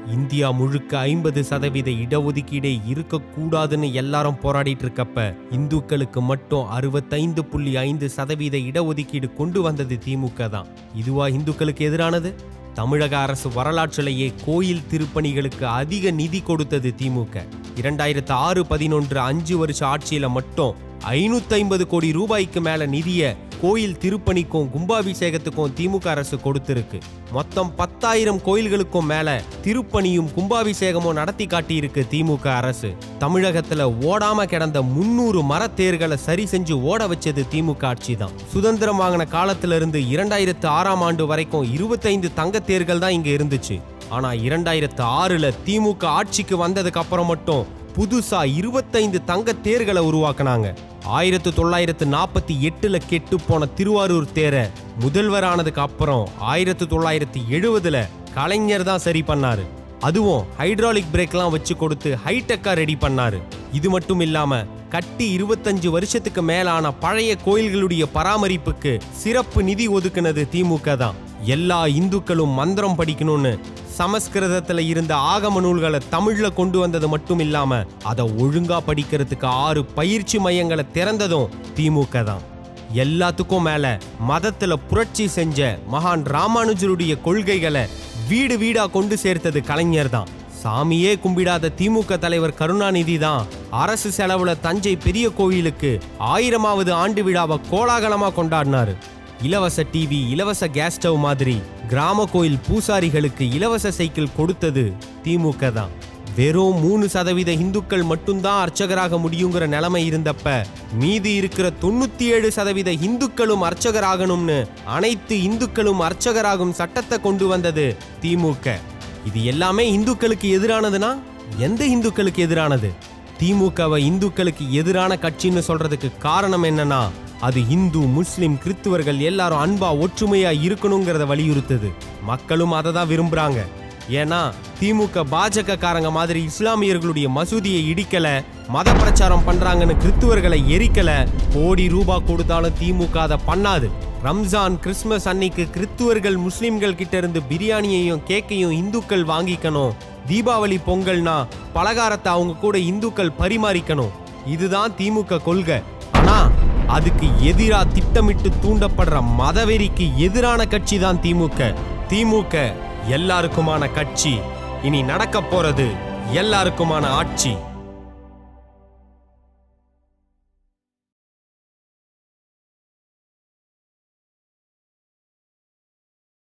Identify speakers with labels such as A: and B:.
A: India முழுக்க ஐம்பது சதவீத இடஒதுக்கீடே இருக்கக்கூடாதுன்னு எல்லாரும் போராடிட்டு இருக்கப்ப இந்துக்களுக்கு மட்டும் அறுபத்தைந்து புள்ளி ஐந்து சதவீத இடஒதுக்கீடு கொண்டு வந்தது திமுக தான் இதுவா இந்துக்களுக்கு எதிரானது தமிழக அரசு வரலாற்றிலேயே கோயில் திருப்பணிகளுக்கு அதிக நிதி கொடுத்தது திமுக இரண்டாயிரத்து ஆறு பதினொன்று அஞ்சு வருஷ ஆட்சியில மட்டும் ஐநூத்தி ஐம்பது கோடி ரூபாய்க்கு மேல நிதிய கோயில் திருப்பணிக்கும் கும்பாபிஷேகத்துக்கும் திமுக அரசு கொடுத்திருக்கு மொத்தம் பத்தாயிரம் கோயில்களுக்கும் மேல திருப்பணியும் கும்பாபிஷேகமும் நடத்தி காட்டியிருக்கு திமுக அரசு தமிழகத்துல ஓடாம கிடந்த முன்னூறு மரத்தேர்களை சரி செஞ்சு ஓட வச்சது திமுக ஆட்சி தான் சுதந்திரம் வாங்கின காலத்துல இருந்து இரண்டாயிரத்து ஆறாம் ஆண்டு வரைக்கும் இருபத்தைந்து தங்கத்தேர்கள் தான் இங்க இருந்துச்சு ஆனா இரண்டாயிரத்து ஆறுல திமுக ஆட்சிக்கு வந்ததுக்கு அப்புறம் மட்டும் புதுசா இருபத்தைந்து தங்க தேர்களை உருவாக்குனாங்க ஆயிரத்து தொள்ளாயிரத்து நாற்பத்தி எட்டுல கெட்டு போன திருவாரூர் தேரை முதல்வரானதுக்கு அப்புறம் ஆயிரத்து தொள்ளாயிரத்து எழுபதுல கலைஞர் தான் சரி பண்ணாரு அதுவும் ஹைட்ராலிக் பிரேக்லாம் வச்சு கொடுத்து ஹைடெக்கா ரெடி பண்ணாரு இது மட்டும் இல்லாம கட்டி இருபத்தஞ்சு வருஷத்துக்கு மேலான பழைய கோயில்களுடைய பராமரிப்புக்கு சிறப்பு நிதி ஒதுக்குனது திமுக தான் எல்லா இந்துக்களும் மந்திரம் படிக்கணும்னு சமஸ்கிருதத்துல இருந்த ஆகம நூல்களை தமிழ்ல கொண்டு வந்தது மட்டும் இல்லாம அதை ஒழுங்கா படிக்கிறதுக்கு ஆறு பயிற்சி மையங்களை திறந்ததும் திமுக தான் எல்லாத்துக்கும் மேல மதத்துல புரட்சி செஞ்ச மகான் ராமானுஜருடைய கொள்கைகளை வீடு வீடா கொண்டு சேர்த்தது கலைஞர் தான் சாமியே கும்பிடாத திமுக தலைவர் கருணாநிதி தான் அரசு செலவுல தஞ்சை பெரிய கோயிலுக்கு ஆயிரமாவது ஆண்டு விழாவை கோலாகலமா கொண்டாடினாரு இலவச டிவி இலவச கேஸ் ஸ்டவ் மாதிரி கிராம கோயில் பூசாரிகளுக்கு இலவச சைக்கிள் கொடுத்தது திமுக தான் வெறும் மூணு சதவீத இந்துக்கள் மட்டும்தான் அர்ச்சகராக முடியுங்கிற நிலைமை இருந்தப்ப மீதி இருக்கிற தொண்ணூத்தி ஏழு சதவீத இந்துக்களும் அர்ச்சகராகணும்னு அனைத்து இந்துக்களும் அர்ச்சகராகும் சட்டத்தை கொண்டு வந்தது திமுக இது எல்லாமே இந்துக்களுக்கு எதிரானதுன்னா எந்த இந்துக்களுக்கு எதிரானது திமுகவை இந்துக்களுக்கு எதிரான கட்சின்னு சொல்றதுக்கு காரணம் என்னன்னா அது இந்து முஸ்லிம் கிறித்துவர்கள் எல்லாரும் அன்பா ஒற்றுமையா இருக்கணுங்கிறத வலியுறுத்துது மக்களும் அதை தான் விரும்புறாங்க ஏன்னா திமுக பாஜக காரங்க மாதிரி இஸ்லாமியர்களுடைய மசூதியை இடிக்கல மத பிரச்சாரம் பண்றாங்கன்னு கிறித்துவர்களை எரிக்கல கோடி ரூபாய் கொடுத்தாலும் திமுக அதை பண்ணாது ரம்ஜான் கிறிஸ்மஸ் அன்னைக்கு கிறித்துவர்கள் முஸ்லிம்கள் கிட்ட இருந்து பிரியாணியையும் கேக்கையும் இந்துக்கள் வாங்கிக்கணும் தீபாவளி பொங்கல்னா பலகாரத்தை அவங்க கூட இந்துக்கள் பரிமாறிக்கணும் இதுதான் திமுக கொள்கை ஆனா அதுக்கு எதிரா திட்டமிட்டு தூண்டப்படுற மதவெறிக்கு எதிரான கட்சி தான் திமுக திமுக எல்லாருக்குமான கட்சி இனி நடக்க போறது எல்லாருக்குமான ஆட்சி